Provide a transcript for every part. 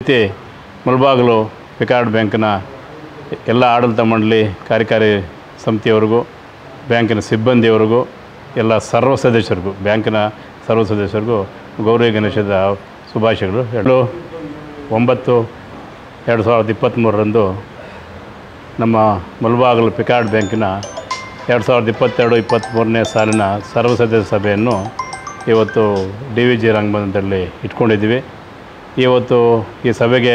ರೀತಿ ಮುಳಬಾಗಿಲು ಪಿಕಾರ್ಡ್ ಬ್ಯಾಂಕಿನ ಎಲ್ಲ ಆಡಳಿತ ಮಂಡಳಿ ಕಾರ್ಯಕಾರಿ ಸಮಿತಿಯವರಿಗೂ ಬ್ಯಾಂಕಿನ ಸಿಬ್ಬಂದಿಯವರಿಗೂ ಎಲ್ಲ ಸರ್ವ ಸದಸ್ಯರಿಗೂ ಬ್ಯಾಂಕಿನ ಸರ್ವ ಸದಸ್ಯರಿಗೂ ಗೌರಿ ಗಣೇಶದ ಶುಭಾಶಯಗಳು ಎರಡು ಒಂಬತ್ತು ಎರಡು ಸಾವಿರದ ಇಪ್ಪತ್ತ್ಮೂರರಂದು ನಮ್ಮ ಮುಳಬಾಗಿಲು ಪಿಕಾರ್ಡ್ ಬ್ಯಾಂಕಿನ ಎರಡು ಸಾವಿರದ ಇಪ್ಪತ್ತೆರಡು ಇಪ್ಪತ್ತ್ಮೂರನೇ ಸಾಲಿನ ಸರ್ವ ಸದಸ್ಯ ಸಭೆಯನ್ನು ಇವತ್ತು ಡಿ ವಿ ಜಿ ರಂಗಮಂದಿರದಲ್ಲಿ ಇಟ್ಕೊಂಡಿದ್ದೀವಿ ಇವತ್ತು ಈ ಸಭೆಗೆ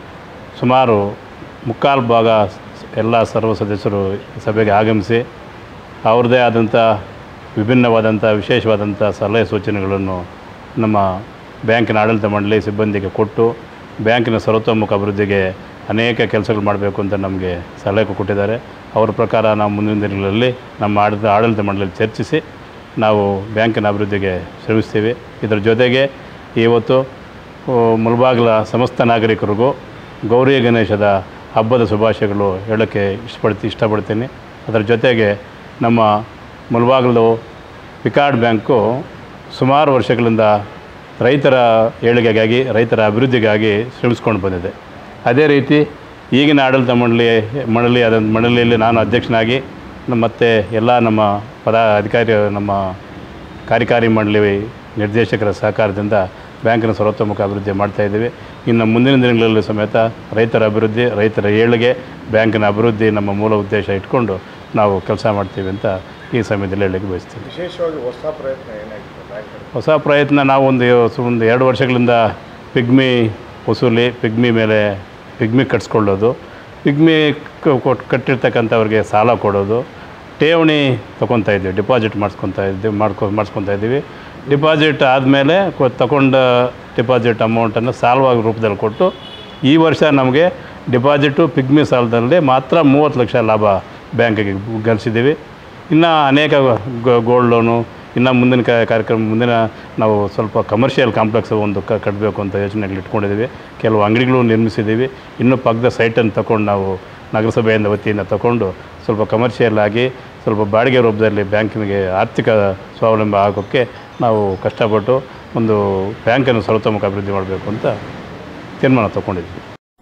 ಸುಮಾರು ಮುಕ್ಕಾಲು ಭಾಗ ಎಲ್ಲ ಸರ್ವ ಸದಸ್ಯರು ಈ ಸಭೆಗೆ ಆಗಮಿಸಿ ಅವ್ರದ್ದೇ ಆದಂಥ ವಿಭಿನ್ನವಾದಂಥ ವಿಶೇಷವಾದಂಥ ಸಲಹೆ ಸೂಚನೆಗಳನ್ನು ನಮ್ಮ ಬ್ಯಾಂಕಿನ ಆಡಳಿತ ಮಂಡಳಿ ಸಿಬ್ಬಂದಿಗೆ ಕೊಟ್ಟು ಬ್ಯಾಂಕಿನ ಸರ್ವತೋಮುಖ ಅಭಿವೃದ್ಧಿಗೆ ಅನೇಕ ಕೆಲಸಗಳು ಮಾಡಬೇಕು ಅಂತ ನಮಗೆ ಸಲಹೆ ಕೊಟ್ಟಿದ್ದಾರೆ ಅವರ ಪ್ರಕಾರ ನಾವು ಮುಂದಿನ ದಿನಗಳಲ್ಲಿ ನಮ್ಮ ಆಡಳಿತ ಆಡಳಿತ ಮಂಡಳಿ ಚರ್ಚಿಸಿ ನಾವು ಬ್ಯಾಂಕಿನ ಅಭಿವೃದ್ಧಿಗೆ ಶ್ರಮಿಸ್ತೀವಿ ಇದರ ಜೊತೆಗೆ ಇವತ್ತು ಆ, ಮುಳಬಾಗಿಲ ಸಮಸ್ತ ನಾಗರಿಕರಿಗೂ ಗೌರಿ ಗಣೇಶದ ಹಬ್ಬದ ಶುಭಾಶಯಗಳು ಹೇಳೋಕ್ಕೆ ಇಷ್ಟಪಡ್ತಿ ಇಷ್ಟಪಡ್ತೀನಿ ಅದರ ಜೊತೆಗೆ ನಮ್ಮ ಮುಳಬಾಗಿಲು ಪಿಕಾರ್ಡ್ ಬ್ಯಾಂಕು ಸುಮಾರು ವರ್ಷಗಳಿಂದ ರೈತರ ಏಳಿಗೆಗಾಗಿ ರೈತರ ಅಭಿವೃದ್ಧಿಗಾಗಿ ಶ್ರಮಿಸ್ಕೊಂಡು ಬಂದಿದೆ ಅದೇ ರೀತಿ ಈಗಿನ ಆಡಳಿತ ಮಂಡಳಿ ಮಂಡಳಿ ಆದ ಮಂಡಳಿಯಲ್ಲಿ ನಾನು ಅಧ್ಯಕ್ಷನಾಗಿ ಮತ್ತು ಎಲ್ಲ ನಮ್ಮ ಪದ ಅಧಿಕಾರಿ ನಮ್ಮ ಕಾರ್ಯಕಾರಿ ಮಂಡಳಿ ನಿರ್ದೇಶಕರ ಸಹಕಾರದಿಂದ ಬ್ಯಾಂಕಿನ ಸರ್ವತೋಮುಖ ಅಭಿವೃದ್ಧಿ ಮಾಡ್ತಾಯಿದ್ದೀವಿ ಇನ್ನು ಮುಂದಿನ ದಿನಗಳಲ್ಲಿ ಸಮೇತ ರೈತರ ಅಭಿವೃದ್ಧಿ ರೈತರ ಏಳಿಗೆ ಬ್ಯಾಂಕಿನ ಅಭಿವೃದ್ಧಿ ನಮ್ಮ ಮೂಲ ಉದ್ದೇಶ ಇಟ್ಕೊಂಡು ನಾವು ಕೆಲಸ ಮಾಡ್ತೀವಿ ಅಂತ ಈ ಸಮಯದಲ್ಲಿ ಹೇಳಲಿಕ್ಕೆ ಬಯಸ್ತೀವಿ ವಿಶೇಷವಾಗಿ ಹೊಸ ಪ್ರಯತ್ನ ಏನಾಗಿದೆ ಬ್ಯಾಂಕ್ ಹೊಸ ಪ್ರಯತ್ನ ನಾವು ಒಂದು ಸು- ಒಂದು ಎರಡು ವರ್ಷಗಳಿಂದ ಪಿಗ್ಮಿ ವಸೂಲಿ ಪಿಗ್ಮಿ ಮೇಲೆ ಪಿಗ್ಮಿ ಕಟ್ಸ್ಕೊಳ್ಳೋದು ಪಿಗ್ಮಿ ಕ- ಕೊಟ್ ಕಟ್ಟಿರ್ತಕ್ಕಂಥವ್ರಿಗೆ ಸಾಲ ಕೊಡೋದು ಠೇವಣಿ ತೊಗೊತಾ ಇದ್ದೀವಿ ಡಿಪಾಸಿಟ್ ಮಾಡಿಸ್ಕೊತಾ ಇದ್ದೀವಿ ಮಾಡ್ಕೊ ಮಾಡಿಸ್ಕೊತಾ ಇದ್ದೀವಿ ಡಿಪಾಸಿಟ್ ಆದಮೇಲೆ ಕೊ ತಗೊಂಡ ಡಿಪಾಸಿಟ್ ಅಮೌಂಟನ್ನು ಸಾಲವಾಗಿ ರೂಪದಲ್ಲಿ ಕೊಟ್ಟು ಈ ವರ್ಷ ನಮಗೆ ಡಿಪಾಸಿಟು ಪಿಗ್ಮಿ ಸಾಲದಲ್ಲಿ ಮಾತ್ರ ಮೂವತ್ತು ಲಕ್ಷ ಲಾಭ ಬ್ಯಾಂಕಿಗೆ ಗಳಿಸಿದ್ದೀವಿ ಇನ್ನು ಅನೇಕ ಗೋಲ್ಡ್ ಲೋನು ಇನ್ನು ಮುಂದಿನ ಕ- ಕಾರ್ಯಕ್ರಮ ಮುಂದಿನ ನಾವು ಸ್ವಲ್ಪ ಕಮರ್ಷಿಯಲ್ ಕಾಂಪ್ಲೆಕ್ಸ್ ಒಂದು ಕ ಕಟ್ಟಬೇಕು ಅಂತ ಯೋಚನೆಗಳು ಇಟ್ಕೊಂಡಿದ್ದೀವಿ ಕೆಲವು ಅಂಗಡಿಗಳು ನಿರ್ಮಿಸಿದ್ದೀವಿ ಇನ್ನೂ ಪಕ್ಕದ ಸೈಟನ್ನು ತಗೊಂಡು ನಾವು ನಗರಸಭೆಯಿಂದ ವತಿಯಿಂದ ತಗೊಂಡು ಸ್ವಲ್ಪ ಕಮರ್ಷಿಯಲ್ ಆಗಿ ಸ್ವಲ್ಪ ಬಾಡಿಗೆ ರೂಪದಲ್ಲಿ ಬ್ಯಾಂಕಿನಿಗೆ ಆರ್ಥಿಕ ಸ್ವಾವಲಂಬ ಆಗೋಕ್ಕೆ ನಾವು ಕಷ್ಟಪಟ್ಟು ಒಂದು ಬ್ಯಾಂಕನ್ನು ಸರ್ವತೋಮುಖ ಅಭಿವೃದ್ಧಿ ಮಾಡಬೇಕು ಅಂತ ತೀರ್ಮಾನ ತಗೊಂಡಿದ್ವಿ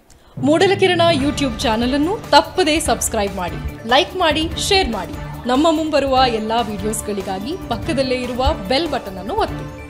ಮೂಡಲಕಿರಣ ಯೂಟ್ಯೂಬ್ ಚಾನಲ್ ಅನ್ನು ತಪ್ಪದೇ ಸಬ್ಸ್ಕ್ರೈಬ್ ಮಾಡಿ ಲೈಕ್ ಮಾಡಿ ಶೇರ್ ಮಾಡಿ ನಮ್ಮ ಮುಂಬರುವ ಎಲ್ಲಾ ವಿಡಿಯೋಸ್ಗಳಿಗಾಗಿ ಪಕ್ಕದಲ್ಲೇ ಇರುವ ಬೆಲ್ ಬಟನ್ ಅನ್ನು ಒತ್ತಿ